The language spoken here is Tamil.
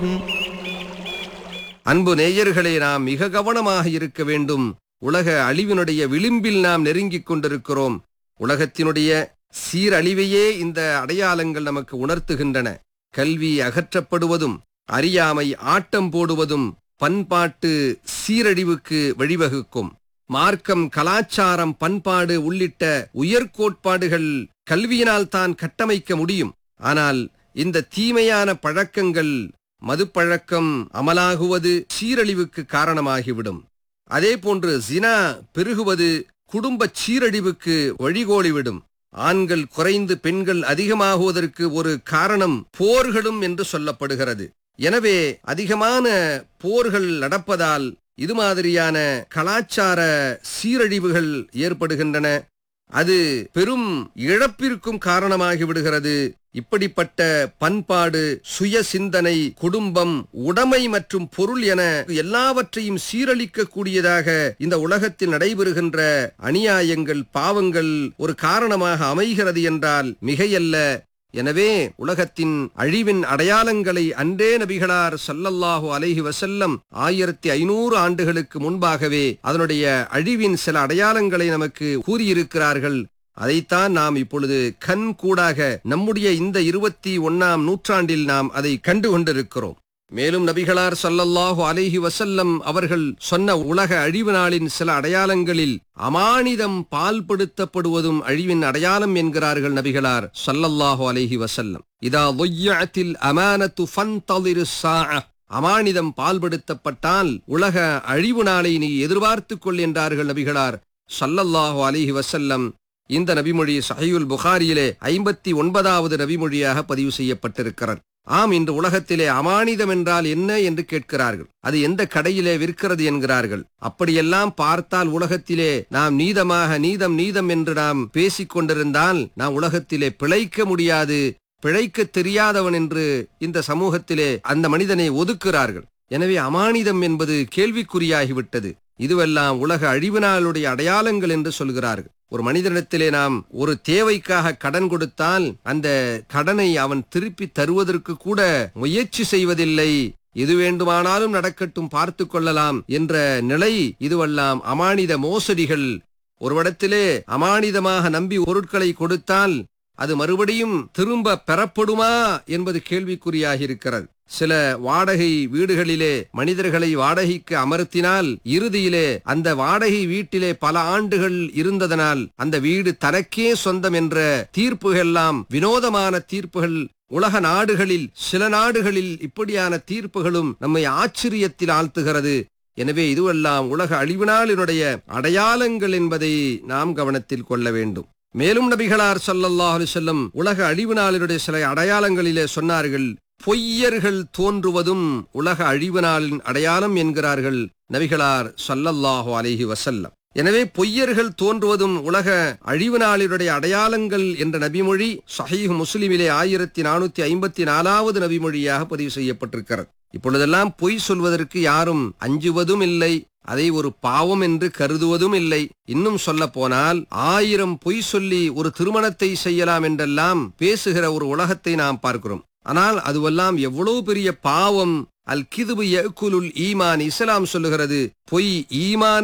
அன்பு நேயர்களே நாம் மிக கவனமாக இருக்க வேண்டும் உலக அழிவினுடைய விளிம்பில் நாம் நெருங்கிக் கொண்டிருக்கிறோம் உலகத்தினுடைய சீரழிவையே இந்த அடையாளங்கள் நமக்கு உணர்த்துகின்றன கல்வி அகற்றப்படுவதும் அறியாமை ஆட்டம் போடுவதும் பண்பாட்டு சீரழிவுக்கு வழிவகுக்கும் மார்க்கம் கலாச்சாரம் பண்பாடு உள்ளிட்ட உயர்கோட்பாடுகள் கல்வியினால் தான் கட்டமைக்க முடியும் ஆனால் இந்த தீமையான பழக்கங்கள் மதுப்பழக்கம் அமலாகுவது சீரழிவுக்கு காரணமாகிவிடும் அதே போன்று ஜினா பெருகுவது குடும்ப சீரழிவுக்கு வழிகோலிவிடும் ஆண்கள் குறைந்து பெண்கள் அதிகமாகுவதற்கு ஒரு காரணம் போர்களும் என்று சொல்லப்படுகிறது எனவே அதிகமான போர்கள் நடப்பதால் இது மாதிரியான கலாச்சார சீரழிவுகள் ஏற்படுகின்றன அது பெரும் இழப்பிற்கும் காரணமாகி விடுகிறது இப்படிப்பட்ட பண்பாடு சுய சிந்தனை குடும்பம் உடைமை மற்றும் பொருள் என எல்லாவற்றையும் சீரழிக்க கூடியதாக இந்த உலகத்தில் நடைபெறுகின்ற அநியாயங்கள் பாவங்கள் ஒரு காரணமாக அமைகிறது என்றால் மிகையல்ல எனவே உலகத்தின் அழிவின் அடையாளங்களை அன்றே நபிகளார் ஸல்லல்லாஹு அலைஹி வஸல்லம் ஆயிரத்தி ஐநூறு ஆண்டுகளுக்கு முன்பாகவே அதனுடைய அழிவின் சில அடையாளங்களை நமக்கு கூறியிருக்கிறார்கள் அதைத்தான் நாம் இப்பொழுது கண் கூடாக நம்முடைய இந்த இருபத்தி ஒன்னாம் நூற்றாண்டில் நாம் அதை கண்டு கொண்டிருக்கிறோம் மேலும் நபிகளார் ஸல்லல்லாஹு அலைஹி வஸல்லம் அவர்கள் சொன்ன உலக அழிவு நாளின் சில அடையாளங்களில் அமானிதம் பால்படுத்தப்படுவதும் அழிவின் அடையாளம் என்கிறார்கள் நபிகளார் ஸல்லல்லாஹு அலைஹி வஸல்லம் இதா ضيعتில் அமானத்து ஃபன்தலிரு ஸாஅ அமானிதம் பால்படுத்தப்பட்டால் உலக அழிவு நாளை நீ எதிர்பார்த்துக் கொள் என்றார்கள் நபிகளார் ஸல்லல்லாஹு அலைஹி வஸல்லம் இந்த நபிமொழி சஹீயுல் புகாரியிலே ஐம்பத்தி ஒன்பதாவது நபிமொழியாக பதிவு செய்யப்பட்டிருக்கிறது ஆம் இன்று உலகத்திலே அமானிதம் என்றால் என்ன என்று கேட்கிறார்கள் அது எந்த கடையிலே விற்கிறது என்கிறார்கள் அப்படியெல்லாம் பார்த்தால் உலகத்திலே நாம் நீதமாக நீதம் நீதம் என்று நாம் பேசிக் கொண்டிருந்தால் நாம் உலகத்திலே பிழைக்க முடியாது பிழைக்க தெரியாதவன் என்று இந்த சமூகத்திலே அந்த மனிதனை ஒதுக்குகிறார்கள் எனவே அமானிதம் என்பது கேள்விக்குறியாகிவிட்டது இதுவெல்லாம் உலக அழிவு நாளுடைய அடையாளங்கள் என்று சொல்கிறார்கள் ஒரு மனிதனிடத்திலே நாம் ஒரு தேவைக்காக கடன் கொடுத்தால் அந்த கடனை அவன் திருப்பி தருவதற்கு கூட முயற்சி செய்வதில்லை எது வேண்டுமானாலும் நடக்கட்டும் பார்த்து கொள்ளலாம் என்ற நிலை இதுவெல்லாம் அமானித மோசடிகள் ஒருவிடத்திலே அமானிதமாக நம்பி பொருட்களை கொடுத்தால் அது மறுபடியும் திரும்ப பெறப்படுமா என்பது கேள்விக்குறியாகி இருக்கிறது சில வாடகை வீடுகளிலே மனிதர்களை வாடகைக்கு அமர்த்தினால் இறுதியிலே அந்த வாடகை வீட்டிலே பல ஆண்டுகள் இருந்ததனால் அந்த வீடு தனக்கே சொந்தம் என்ற தீர்ப்புகள்லாம் வினோதமான தீர்ப்புகள் உலக நாடுகளில் சில நாடுகளில் இப்படியான தீர்ப்புகளும் நம்மை ஆச்சரியத்தில் ஆழ்த்துகிறது எனவே இதுவெல்லாம் உலக அழிவு நாளினுடைய அடையாளங்கள் என்பதை நாம் கவனத்தில் கொள்ள வேண்டும் மேலும் நபிகளார் ஸல்லல்லாஹு அலைஹி வஸல்லம் உலக அழிவு நாளினுடைய சில அடையாளங்களிலே சொன்னார்கள் பொய்யர்கள் தோன்றுவதும் உலக அழிவு நாளின் அடையாளம் என்கிறார்கள் நபிகளார் ஸல்லல்லாஹு அலைஹி வஸல்லம் எனவே பொய்யர்கள் தோன்றுவதும் உலக அழிவு நாளினுடைய அடையாளங்கள் என்ற நபிமொழி சஹீஹ் முஸ்லிமிலே ஆயிரத்தி நானூத்தி ஐம்பத்தி நாலாவது நபிமொழியாக பதிவு செய்யப்பட்டிருக்கிறது இப்பொழுதெல்லாம் பொய் சொல்வதற்கு யாரும் அஞ்சுவதும் இல்லை அதை ஒரு பாவம் என்று கருதுவதும் இல்லை இன்னும் சொல்ல போனால் ஆயிரம் பொய் சொல்லி ஒரு திருமணத்தை செய்யலாம் என்றெல்லாம் பேசுகிற ஒரு உலகத்தை நாம் பார்க்கிறோம் ஆனால் அதுவெல்லாம் எவ்வளவு பெரிய பாவம் அல் கிதுபு யக்குலுல் ஈமான் இஸ்லாம் சொல்லுகிறது பொய் ஈமான்